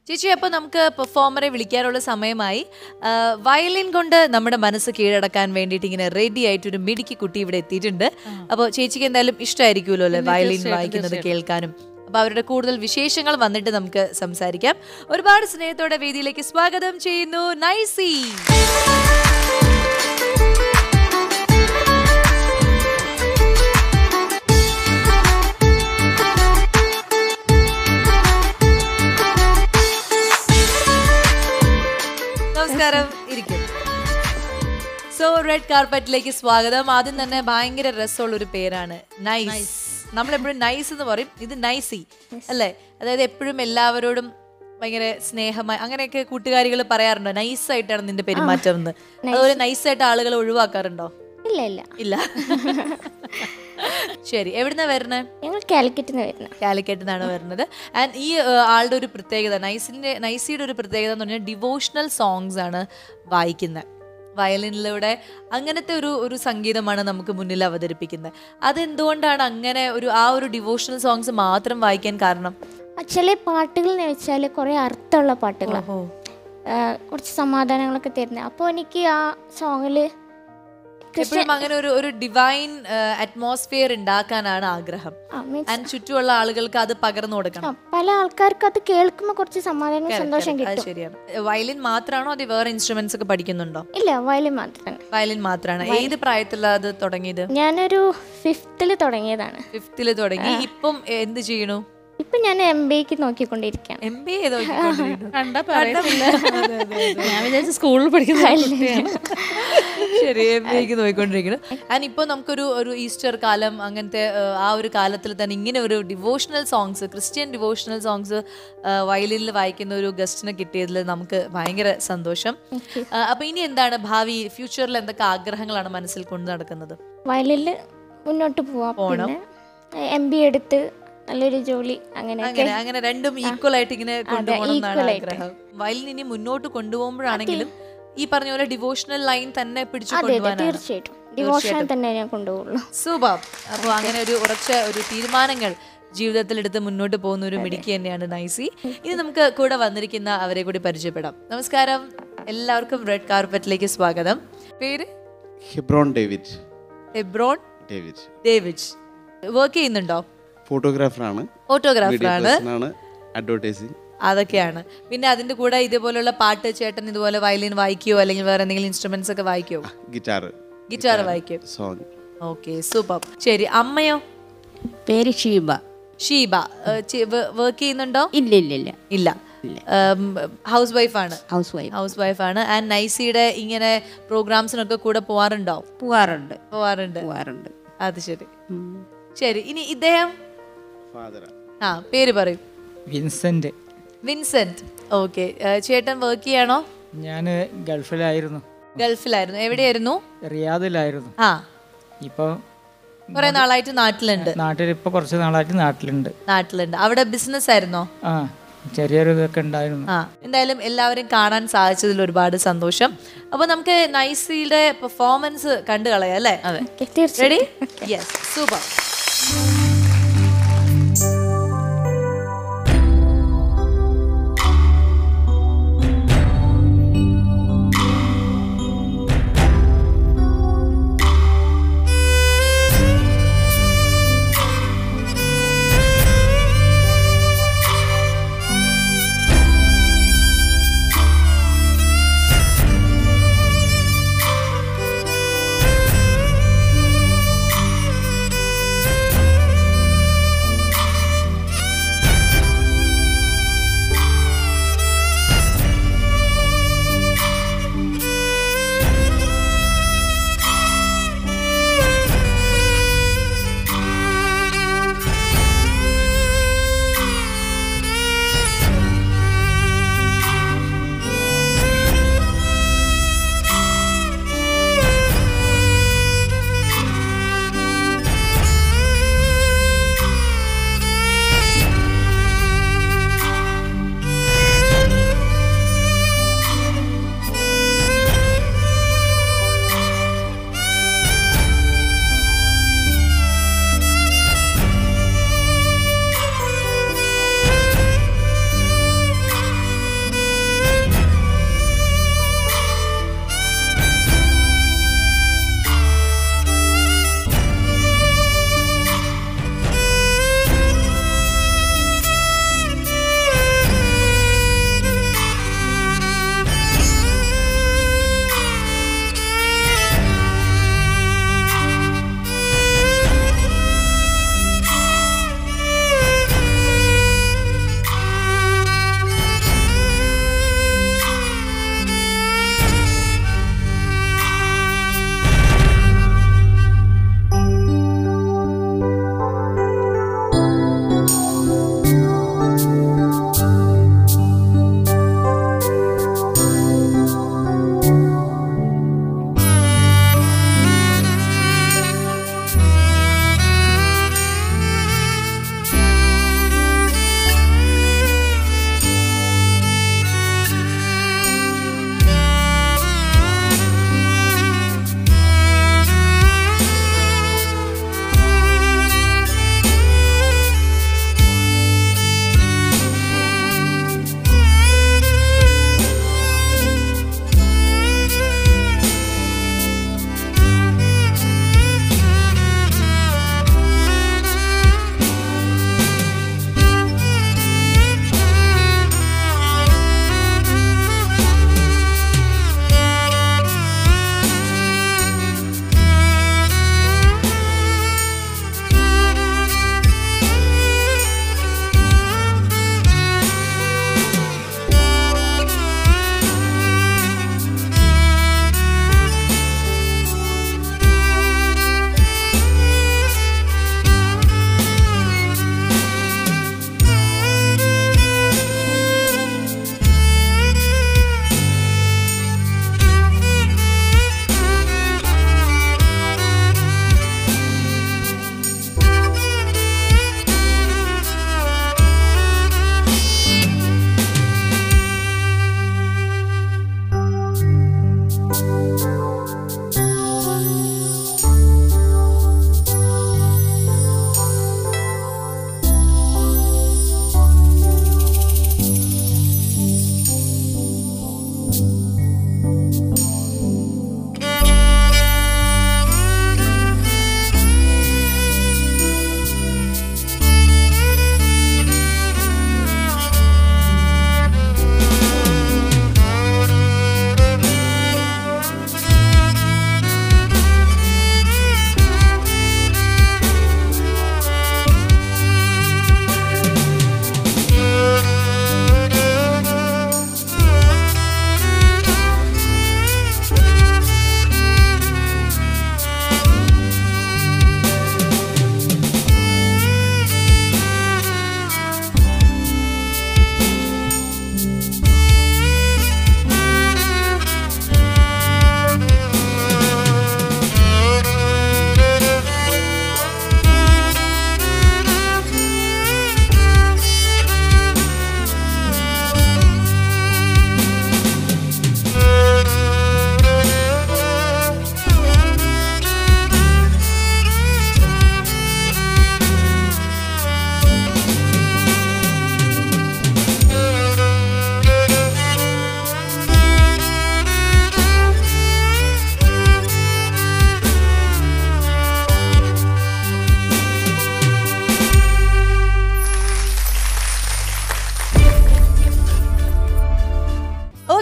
ചേച്ചി അപ്പോൾ നമുക്ക് പെർഫോമറെ വിളിക്കാനുള്ള സമയമായി ആ, വയലിൻ കൊണ്ട് നമ്മുടെ മനസ്സ് കീഴടക്കാൻ വേണ്ടിയിട്ട് ഇങ്ങനെ റെഡി ആയിട്ട് ഒരു മിടുക്കി കുട്ടി ഇവിടെ എത്തിയിട്ടുണ്ട് അപ്പോൾ ചേച്ചിക്ക് എന്തായാലും ഇഷ്ടമായിരിക്കുമല്ലോ അല്ലേ വയലിൻ വായിക്കുന്നത് കേൾക്കാനും അപ്പൊ അവരുടെ കൂടുതൽ വിശേഷങ്ങൾ വന്നിട്ട് നമുക്ക് സംസാരിക്കാം ഒരുപാട് സ്നേഹത്തോടെ വേദിയിലേക്ക് സ്വാഗതം ചെയ്യുന്നു നൈസി നമസ്കാരം ഇരിക്കും സോ റെഡ് കാർപ്പറ്റിലേക്ക് സ്വാഗതം ആദ്യം തന്നെ ഭയങ്കര രസമുള്ള ഒരു പേരാണ് നൈസ് നമ്മളെപ്പോഴും നൈസ് എന്ന് പറയും ഇത് നൈസി അല്ലേ അതായത് എപ്പോഴും എല്ലാവരോടും ഭയങ്കര സ്നേഹമായി അങ്ങനെയൊക്കെ കൂട്ടുകാരികൾ പറയാറുണ്ടോ നൈസായിട്ടാണ് നിന്റെ പെരുമാറ്റം എന്ന് അതുപോലെ നൈസായിട്ട് ആളുകൾ ഒഴിവാക്കാറുണ്ടോ ഇല്ല ഇല്ല ഇല്ല ശരി എവിടുന്നാ വരണേ ഞങ്ങൾ കാലിക്കറ്റിൽ നിന്ന് വരുന്നത് കാലിക്കറ്റിൽ നിന്നാണ് വരുന്നത് ആൻഡ് ഈ ഏഹ്, ആളുടെ ഒരു പ്രത്യേകത നൈസിന്റെ നൈസിയുടെ ഒരു പ്രത്യേകത എന്ന് പറഞ്ഞാൽ ഡിവോഷണൽ സോങ്സ് ആണ് വായിക്കുന്നത് വയലിനിലൂടെ അങ്ങനത്തെ ഒരു ഒരു സംഗീതമാണ് നമുക്ക് മുന്നിൽ അവതരിപ്പിക്കുന്നത് അതെന്തുകൊണ്ടാണ് അങ്ങനെ ഒരു ആ ഒരു ഡിവോഷണൽ സോങ്സ് മാത്രം വായിക്കാൻ കാരണം ആ ചില പാട്ടുകൾ എന്ന് വെച്ചാൽ കുറേ അർത്ഥമുള്ള പാട്ടുകളാണ് കുറച്ച് സമാധാനങ്ങളൊക്കെ തരുന്നത് അപ്പോൾ എനിക്ക് ആ സോങ്ങിൽ എപ്പോഴും അങ്ങനെ ഒരു ഒരു ഡിവൈൻ അറ്റ്മോസ്ഫിയർ ഉണ്ടാക്കാനാണ് ആഗ്രഹം ആൻഡ് ചുറ്റുമുള്ള ആളുകൾക്ക് അത് പകർന്നു കൊടുക്കണം പല ആൾക്കാർക്ക് അത് കേൾക്കുമ്പോൾ കുറച്ച് സമാധാനവും സന്തോഷം അത് കിട്ടും ശരിയാണ് വയലിൻ മാത്രമാണോ അത് വേറെ ഇൻസ്ട്രുമെന്റ്സ് ഒക്കെ പഠിക്കുന്നുണ്ടോ ഇല്ല വയലിൻ മാത്രം വയലിൻ മാത്രമാണ് ഏത് പ്രായത്തിലാണ് അത് തുടങ്ങിയത് ഞാനൊരു ഫിഫ്തിൽ തുടങ്ങിയതാണ് ഫിഫ്തില് തുടങ്ങി ഇപ്പം എന്ത് ചെയ്യണു ഇപ്പം ഞാൻ എം ബി എക്ക് നോക്കിക്കൊണ്ടിരിക്കുകയാണ് എം ബി എ കണ്ടാ പറയത്തില്ല. ഞാൻ വിചാരിച്ചു സ്കൂളിൽ പഠിക്കുന്ന കുട്ടിയാണ് ശരി എം ബി എക്ക് നോക്കിക്കൊണ്ടിരിക്കുന്നു ആൻഡ് ഇപ്പോൾ നമുക്കൊരു ഒരു ഈസ്റ്റർ കാലം അങ്ങനത്തെ ആ, ആ ഒരു കാലത്തിൽ തന്നെ ഇങ്ങനെ ഒരു devotional songs Christian devotional songs വയലിനിൽ വായിക്കുന്ന ഒരു ഗസ്റ്റിനെ കിട്ടിയതിൽ നമുക്ക് ഭയങ്കര സന്തോഷം ആ, അപ്പൊ ഇനി എന്താണ് ഭാവി ഫ്യൂച്ചറിൽ എന്തൊക്കെ ആഗ്രഹങ്ങളാണ് മനസ്സിൽ കൊണ്ടു നടക്കുന്നത് വയലിൽ മുന്നോട്ട് പോവാം പിന്നെ എം ബി എടുത്ത് നല്ലൊരു ജോലി അങ്ങനെയൊക്കെ അങ്ങനെ അങ്ങനെ രണ്ടും ഈക്വൽ ആയിട്ട് ഇങ്ങനെ കൊണ്ടുപോകണം എന്നാണ് ആഗ്രഹം വയലിൻ ഇനി മുന്നോട്ട് കൊണ്ടുപോകുമ്പോഴാണെങ്കിലും ഈ പറഞ്ഞ പോലെ ഡിവോഷണൽ ലൈൻ തന്നെ പിടിച്ചു അതെ അതെ കൊണ്ടുപോകാനാണ് തീർച്ചയായിട്ടും ഡിവോഷണൽ തന്നെ ഞാൻ കൊണ്ടുപോകുള്ളൂ സൂപ്പർ അപ്പോൾ അങ്ങനെ ഒരു ഉറച്ച ഒരു തീരുമാനങ്ങൾ ജീവിതത്തിൽ എടുത്ത് മുന്നോട്ട് പോകുന്ന ഒരു മിടുക്കി തന്നെയാണ് നൈസി ഇനി നമുക്ക് കൂടെ വന്നിരിക്കുന്ന അവരെ കൂടി പരിചയപ്പെടാം നമസ്കാരം എല്ലാവർക്കും റെഡ് കാർപ്പറ്റിലേക്ക് സ്വാഗതം പേര് Hebron David Ebron David David work ചെയ്യുന്നുണ്ടോ ഫോട്ടോഗ്രാഫറാണ് ഫോട്ടോഗ്രാഫറാണ് ആണ് അഡ്വർടൈസിങ് അതൊക്കെയാണ് പിന്നെ അതിന്റെ കൂടെ ഇതുപോലുള്ള പാട്ട് ചേട്ടൻ ഇതുപോലെ വയലിൻ വായിക്കുകയോ അല്ലെങ്കിൽ വേറെ എന്തെങ്കിലും ഇൻസ്ട്രുമെന്റ്സ് ഒക്കെ വായിക്കുവോ ഗിറ്റാർ ഗിറ്റാർ വായിക്കും സോങ് ഓക്കെ സൂപ്പർ ശരി അമ്മയോ പേര് ഷീബ ഷീബ വർക്ക് ചെയ്യുന്നുണ്ടോ ഇല്ല ഇല്ല ഇല്ല ഇല്ല ഹൗസ് വൈഫാണ് ഹൗസ് വൈഫ് ഹൗസ് വൈഫാണ് ആൻഡ് നൈസിയുടെ ഇങ്ങനെ പ്രോഗ്രാംസിനൊക്കെ കൂടെ പോവാറുണ്ടോ പോവാറുണ്ട് പോവാറുണ്ട് പോവാറുണ്ട് അത് ശരി ശരി ഇനി ഇദ്ദേഹം ഫാദർ ആ പേര് പറയും വിൻസെന്റ് വിൻസെന്റ് ഓക്കെ ചേട്ടൻ വർക്ക് ചെയ്യാണോ ഞാൻ ഗൾഫിലായിരുന്നു ഗൾഫിലായിരുന്നു എവിടെയായിരുന്നു റിയാദിലായിരുന്നു ആ ഇപ്പോൾ കുറെ നാളായിട്ട് നാട്ടിലുണ്ട് നാട്ടിൽ ഇപ്പോൾ കുറച്ച് നാളായിട്ട് നാട്ടിലുണ്ട് നാട്ടിലുണ്ട് അവിടെ ബിസിനസ് ആയിരുന്നോ ആ ചെറിയൊരു ഇതൊക്കെ ഉണ്ടായിരുന്നു ആ എന്തായാലും എല്ലാവരും കാണാൻ സാധിച്ചതിൽ ഒരുപാട് സന്തോഷം അപ്പൊ നമുക്ക് നൈസിയുടെ പെർഫോമൻസ് കണ്ടു കളയാം അല്ലേ ഓക്കെ തീർച്ചയായും റെഡി യെസ് സൂപ്പർ ും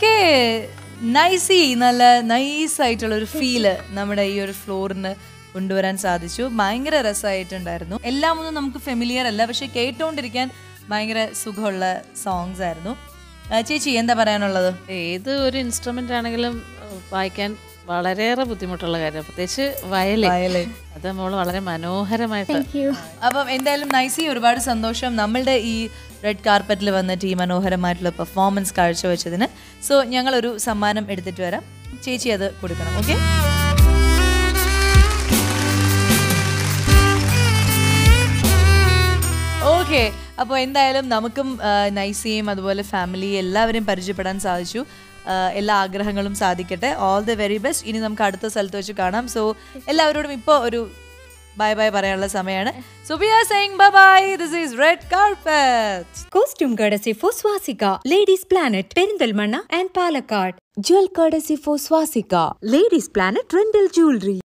ഓക്കെ നൈസി നല്ല നൈസ് ആയിട്ടുള്ള ഒരു ഫീല് നമ്മുടെ ഈ ഒരു ഫ്ലോറിന് കൊണ്ടുവരാൻ സാധിച്ചു ഭയങ്കര രസമായിട്ടുണ്ടായിരുന്നു എല്ലാം ഒന്നും നമുക്ക് ഫെമിലിയർ അല്ല പക്ഷെ കേട്ടോണ്ടിരിക്കാൻ ഭയങ്കര സുഖമുള്ള സോങ്സ് ആയിരുന്നു ആ, ചേച്ചി എന്താ പറയാനുള്ളത് ഏത് ഒരു ഇൻസ്ട്രുമെന്റ് ആണെങ്കിലും ഏഹ്, വായിക്കാൻ വളരെയേറെ ബുദ്ധിമുട്ടുള്ള കാര്യം പ്രത്യേകിച്ച് വയലിൻ വയലിൻ. അത് നമ്മൾ വളരെ മനോഹരമായിട്ട് താങ്ക് യു അപ്പം എന്തായാലും നൈസി ഒരുപാട് സന്തോഷം നമ്മളുടെ ഈ റെഡ് കാർപ്പറ്റിൽ വന്നിട്ട് ഈ മനോഹരമായിട്ടുള്ള പെർഫോമൻസ് കാഴ്ചവെച്ചതിന് സോ ഞങ്ങളൊരു സമ്മാനം എടുത്തിട്ട് വരാം ചേച്ചി അത് കൊടുക്കണം ഓക്കെ ഓക്കെ അപ്പോൾ എന്തായാലും നമുക്കും ആ, നൈസിയും അതുപോലെ ഫാമിലി എല്ലാവരെയും പരിചയപ്പെടാൻ സാധിച്ചു ആ, എല്ലാ ആഗ്രഹങ്ങളും സാധിക്കട്ടെ ഓൾ ദി വെരി ബെസ്റ്റ് ഇനി നമുക്ക് അടുത്ത സ്ഥലത്ത് വെച്ച് കാണാം സോ എല്ലാവരോടും ഇപ്പോൾ ഒരു ബൈ ബൈ പറയാനുള്ള സമയമാണ് so we are saying bye bye this is red carpet Costume courtesy for Swastika, Ladies Planet, Perindalmanna and Palakkad. Jewel courtesy for Swastika, Ladies Planet Rental Jewelry.